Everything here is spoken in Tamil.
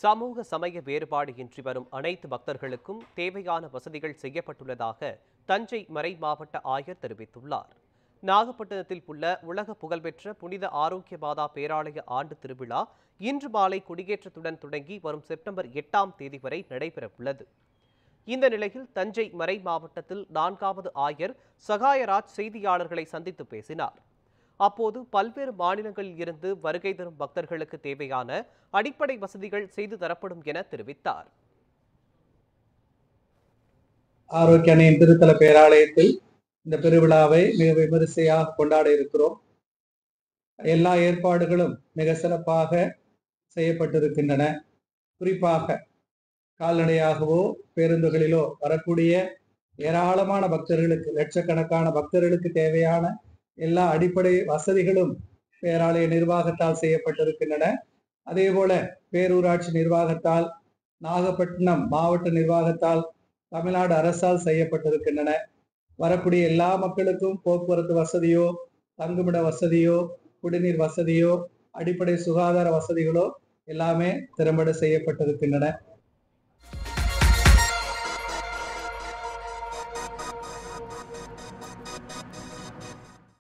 சமூக சமய வேறுபாடு இன்றி வரும் அனைத்து பக்தர்களுக்கும் தேவையான வசதிகள் செய்யப்பட்டுள்ளதாக தஞ்சை மறை மாவட்ட ஆயர் தெரிவித்துள்ளார் நாகப்பட்டினத்தில் உள்ள உலக புகழ்பெற்ற புனித ஆரோக்கிய மாதா பேராலய ஆண்டு திருவிழா இன்று மாலை கொடியேற்றத்துடன் தொடங்கி வரும் செப்டம்பர் எட்டாம் தேதி வரை நடைபெறவுள்ளது இந்த நிலையில் தஞ்சை மறை மாவட்டத்தில் நான்காவது ஆயர் சகாயராஜ் செய்தியாளர்களை சந்தித்து பேசினார் அப்போது பல்வேறு மாநிலங்களில் இருந்து வருகை தரும் பக்தர்களுக்கு தேவையான அடிப்படை வசதிகள் செய்து தரப்படும் என தெரிவித்தார் ஆரோக்கிய அணையின் திருத்தல பேராலயத்தில் இந்த பெருவிழாவை மிக விமரிசையாக கொண்டாட இருக்கிறோம் எல்லா ஏற்பாடுகளும் மிக சிறப்பாக செய்யப்பட்டிருக்கின்றன குறிப்பாக கால்நடையாகவோ பேருந்துகளிலோ வரக்கூடிய ஏராளமான பக்தர்களுக்கு லட்சக்கணக்கான பக்தர்களுக்கு தேவையான எல்லா அடிப்படை வசதிகளும் பேராலய நிர்வாகத்தால் செய்யப்பட்டிருக்கின்றன அதே போல பேரூராட்சி நிர்வாகத்தால் நாகப்பட்டினம் மாவட்ட நிர்வாகத்தால் தமிழ்நாடு அரசால் செய்யப்பட்டிருக்கின்றன வரக்கூடிய எல்லா மக்களுக்கும் போக்குவரத்து வசதியோ தங்குமிட வசதியோ குடிநீர் வசதியோ அடிப்படை சுகாதார வசதிகளோ எல்லாமே திறம்பட செய்யப்பட்டிருக்கின்றன